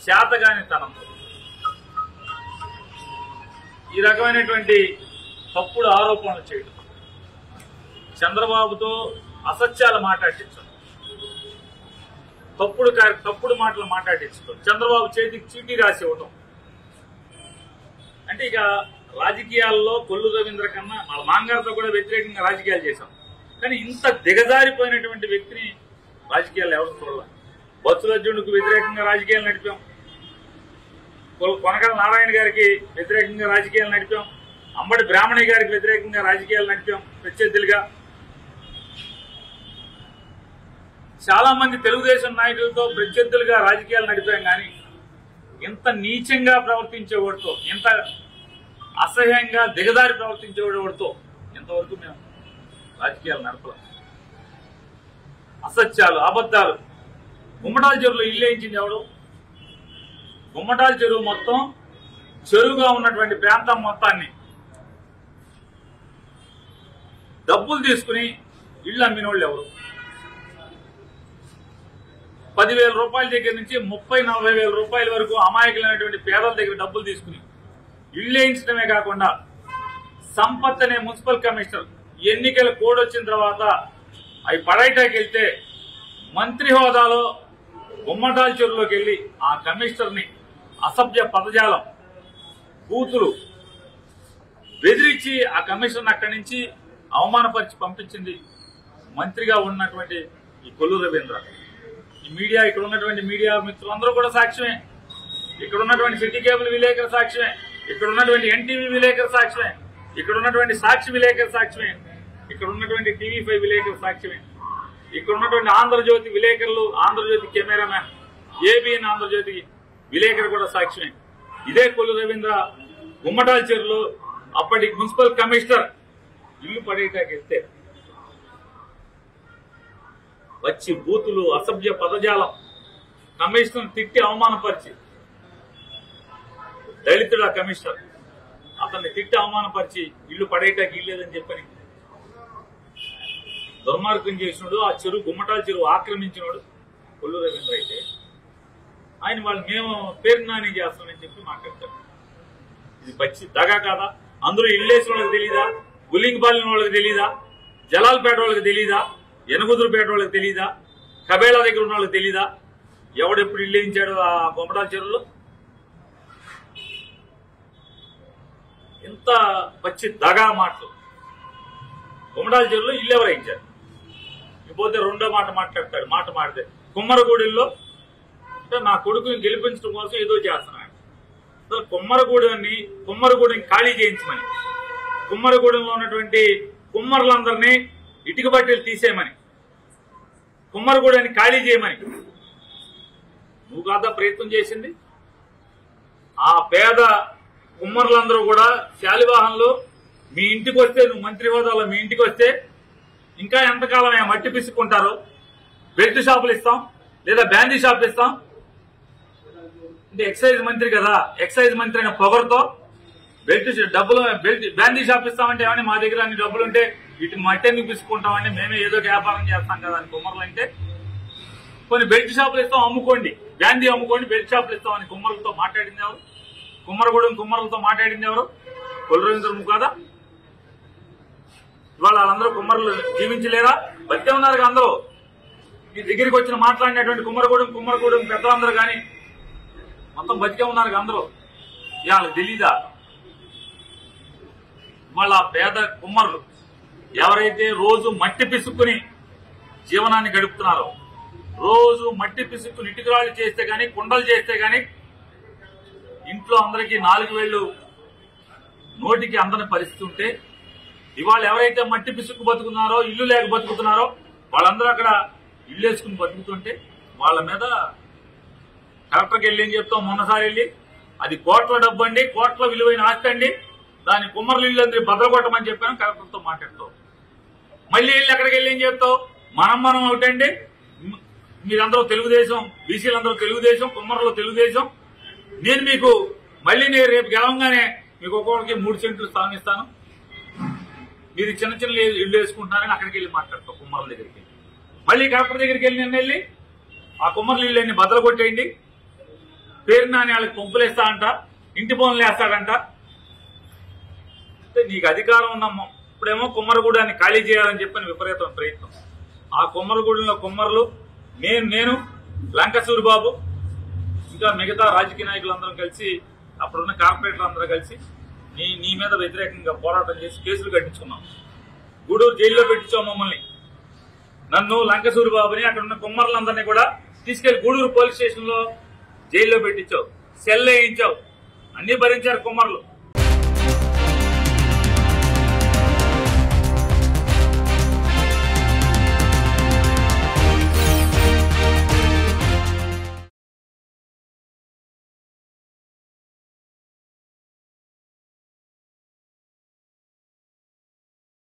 చేతగాని తనంతో ఈ రకమైనటువంటి తప్పుడు ఆరోపణలు చేయడం చంద్రబాబుతో అసత్యాలు మాట్లాడించడం తప్పుడు కార్య- తప్పుడు మాటలు మాట్లాడించడం చంద్రబాబు చేతికి చీటీ రాసి ఇవ్వటం అంటే ఇక రాజకీయాల్లో కొల్లు రవీంద్ర కన్నా వాళ్ళ మాంగారితో కూడా వ్యతిరేకంగా రాజకీయాలు చేశాం కానీ ఇంత దిగజారిపోయినటువంటి వ్యక్తిని రాజకీయాలు ఎవరు చూడాలి బొత్సులర్జునుడికి వ్యతిరేకంగా రాజకీయాలు నడిపాం కొల- కొనకల నారాయణ గారికి వ్యతిరేకంగా రాజకీయాలు నడిపాం అంబటి బ్రాహ్మణి గారికి వ్యతిరేకంగా రాజకీయాలు నడిపాం ప్రత్యర్థులుగా చాలా మంది తెలుగుదేశం నాయకులతో ప్రత్యర్థులుగా రాజకీయాలు నడిపాం కానీ ఇంత నీచంగా ప్రవర్తించేవాడితో ఇంత అసహ్యంగా దిగదారి ప్రవర్తించేవాడితో ఇంతవరకు మేము రాజకీయాలు నడపలేం అసత్యాలు అబద్ధాలు గుమ్మటాల చెరువులో ఇల్లు వేయించింది ఎవడు గుమ్మటాల చెరువు మొత్తం చెరువుగా ఉన్నటువంటి ప్రాంతం మొత్తాన్ని డబ్బులు తీసుకుని ఇల్లు అమ్మిన వాళ్ళు ఎవరు పదివేల రూపాయల దగ్గర నుంచి ముప్పై నలభై వేల రూపాయల వరకు అమాయకులైనటువంటి పేదల దగ్గర డబ్బులు తీసుకుని ఇల్లు వేయించడమే కాకుండా సంపత్ అనే మున్సిపల్ కమిషనర్ ఎన్నికల కోడ్ వచ్చిన తర్వాత అవి పడైటాకి వెళ్తే మంత్రి హోదాలో గుమ్మటాల చెరువులోకి వెళ్లి ఆ కమిషనర్ ని అసభ్య పదజాలం బూతులు బెదిరించి ఆ కమిషనర్ అక్కడి నుంచి అవమానపరిచి పంపించింది మంత్రిగా ఉన్నటువంటి ఈ కొల్లు రవీంద్ర ఈ మీడియా ఇక్కడ ఉన్నటువంటి మీడియా మిత్రులందరూ కూడా సాక్ష్యమే ఇక్కడ ఉన్నటువంటి సిటీ కేబుల్ విలేకరు సాక్ష్యమే ఇక్కడ ఉన్నటువంటి ఎన్టీవీ విలేకరు సాక్ష్యమే ఇక్కడ ఉన్నటువంటి సాక్షి విలేకరు సాక్ష్యమే ఇక్కడ ఉన్నటువంటి టీవీ ఫైవ్ విలేకరు సాక్ష్యమే ఇక్కడ ఉన్నటువంటి ఆంధ్రజ్యోతి విలేకరులు ఆంధ్రజ్యోతి కెమెరామ్యాన్ ఏబిఎన్ ఆంధ్రజ్యోతి విలేకరు కూడా సాక్ష్యమే ఇదే కొల్లు రవీంద్ర గుమ్మటాల చెరువులో అప్పటి మున్సిపల్ కమిషనర్ ఇల్లు పడేటాకి వెళ్తే వచ్చి బూతులు అసభ్య పదజాలం కమిషనర్ తిట్టి అవమానపరిచి దళితుడు ఆ కమిషనర్ అతన్ని తిట్టి అవమానపరిచి ఇల్లు పడేయటానికి ఇల్లేదని చెప్పని దుర్మార్గం చేసినాడు ఆ చెరువు గుమ్మటాల చెరువు ఆక్రమించినాడు కొల్లు రవీంద్ర అయితే ఆయన వాళ్ళు మేము పేరు నాని చేస్తామని చెప్పి మాట్లాడతారు ఇది పచ్చి దగా కాదా అందరూ ఇల్లేసిన వాళ్ళకి తెలీదా గుల్లింగపాలెం వాళ్ళకి తెలీదా జలాల్పేట వాళ్ళకి తెలీదా ఎనగుదురుపేట వాళ్ళకి తెలీదా కబేళా దగ్గర ఉన్న వాళ్ళకి తెలీదా ఎవడెప్పుడు ఇల్లు వేయించాడు ఆ గుమ్మటాల చెరువులో ఎంత పచ్చి దగా మాటలు గుమ్మటాల చెరువులో ఇల్లు ఎవరు వేయించారు ఇకపోతే రెండో మాట మాట్లాడతాడు మాట మాడితే కుమ్మరగూడెల్లో అంటే నా కొడుకుని గెలిపించడం కోసం ఏదో చేస్తున్నాడు అసలు కుమ్మరగూడెని కుమ్మరగూడెని ఖాళీ చేయించమని కుమ్మరగూడెంలో ఉన్నటువంటి కుమ్మరులందరినీ ఇటుక బట్టలు తీసేయమని కుమ్మరగూడెని ఖాళీ చేయమని నువ్వు కాదా ప్రయత్నం చేసింది ఆ పేద కుమ్మరులందరూ కూడా శాలివాహంలో మీ ఇంటికి వస్తే నువ్వు మంత్రి హోదాలో మీ ఇంటికి వస్తే ఇంకా ఎంతకాలం ఆ మట్టి పిసుక్కుంటారు బెల్ట్ షాపులు ఇస్తాం లేదా బ్యాండీ షాపులు ఇస్తాం అంటే ఎక్సైజ్ మంత్రి కదా ఎక్సైజ్ మంత్రి అయిన పొగరుతో బెల్ట్ షా- డబ్బులు బెల్ట్ బ్యాండీ షాప్ ఇస్తామంటే ఏమని మా దగ్గర అన్ని డబ్బులు ఉంటే ఇటు మట్టి ఎందుకు పిసుకుంటామండి మేమే ఏదో ఒక వ్యాపారం చేస్తాం కదా అని కుమ్మరులు అంటే కొన్ని బెల్ట్ షాపులు ఇస్తాం అమ్ముకోండి బ్యాండీ అమ్ముకోండి బెల్ట్ షాపులు ఇస్తామని కుమ్మరులతో మాట్లాడింది ఎవరు కుమ్మరగూడెం కుమ్మరులతో మాట్లాడింది ఎవరు కొల్రవీంద్రము కాదా ఇవాళ వాళ్ళందరూ కుమ్మరులు జీవించలేరా బతికే ఉన్నారు కదా అందరూ మీ దగ్గరికి వచ్చిన మాట్లాడినటువంటి కుమ్మరగూడెం కుమ్మరగూడెం పెద్దలందరూ కానీ మొత్తం బతికే ఉన్నారు కదా అందరూ ఇవాళ తెలీదా వాళ్ళ పేద కుమ్మరులు ఎవరైతే రోజు మట్టి పిసుక్కుని జీవనాన్ని గడుపుతున్నారో రోజు మట్టి పిసుక్కుని ఇటుకరాళ్ళు చేస్తే గాని కుండలు చేస్తే గాని ఇంట్లో అందరికీ నాలుగు వేళ్ళు నోటికి అందని పరిస్థితి ఉంటే ఇవాళ ఎవరైతే మట్టి పిసుక్కు బతుకున్నారో ఇల్లు లేక బతుకుతున్నారో వాళ్ళందరూ అక్కడ ఇల్లు వేసుకుని బతుకుతుంటే వాళ్ళ మీద కలెక్టర్కి వెళ్ళి ఏం చెప్తాం మొన్నసారి వెళ్ళి అది కోట్ల డబ్బు అండి కోట్ల విలువైన ఆస్తి అండి దాని కుమ్మర్లు ఇల్లు అందరి భద్రకొట్టమని చెప్పాను కలెక్టర్తో మాట్లాడుతావు మళ్ళీ వెళ్ళి అక్కడికి వెళ్ళి ఏం చెప్తావు మనం మనం ఒకటండి మ్- మీరందరూ తెలుగుదేశం బీసీలందరూ తెలుగుదేశం కుమ్మర్లు తెలుగుదేశం నేను మీకు మళ్ళీ నేను రేపు గెలవంగానే మీకు ఒక్కొక్కరికి మూడు సెంట్లు స్థానం ఇస్తాను మీరు చిన్న చిన్న ఇల్లు వేసుకుంటున్నారని అక్కడికి వెళ్ళి మాట్లాడతావు కుమ్మర్ల దగ్గరికి మళ్ళీ కలెక్టర్ దగ్గరికి వెళ్ళి నిన్న వెళ్ళి ఆ కుమ్మర్ల ఇల్లు అన్ని బద్దలు కొట్టేయండి పేరు నాని వాళ్ళకి పంపులేస్తా అంట ఇంటి పనులు వేస్తాడంట అంటే నీకు అధికారం ఉన్నమ్మ ఇప్పుడేమో కుమ్మరగూడాన్ని ఖాళీ చేయాలని చెప్పని విపరీతం ప్రయత్నం ఆ కుమ్మరగూడెంలో కుమ్మరులు నేను నేను లంక సూరిబాబు ఇంకా మిగతా రాజకీయ నాయకులందరం కలిసి అప్పుడున్న కార్పొరేటర్ అందరూ కలిసి నీ నీ మీద వ్యతిరేకంగా పోరాటం చేసి కేసులు కట్టించుకున్నాం గూడూరు జైల్లో పెట్టించావు మమ్మల్ని నన్ను లంక సూరిబాబుని అక్కడ ఉన్న కుమ్మరులందరినీ కూడా తీసుకెళ్లి గూడూరు పోలీస్ స్టేషన్ లో జైల్లో పెట్టించావు సెల్ వేయించావు అన్ని భరించారు కుమ్మరులు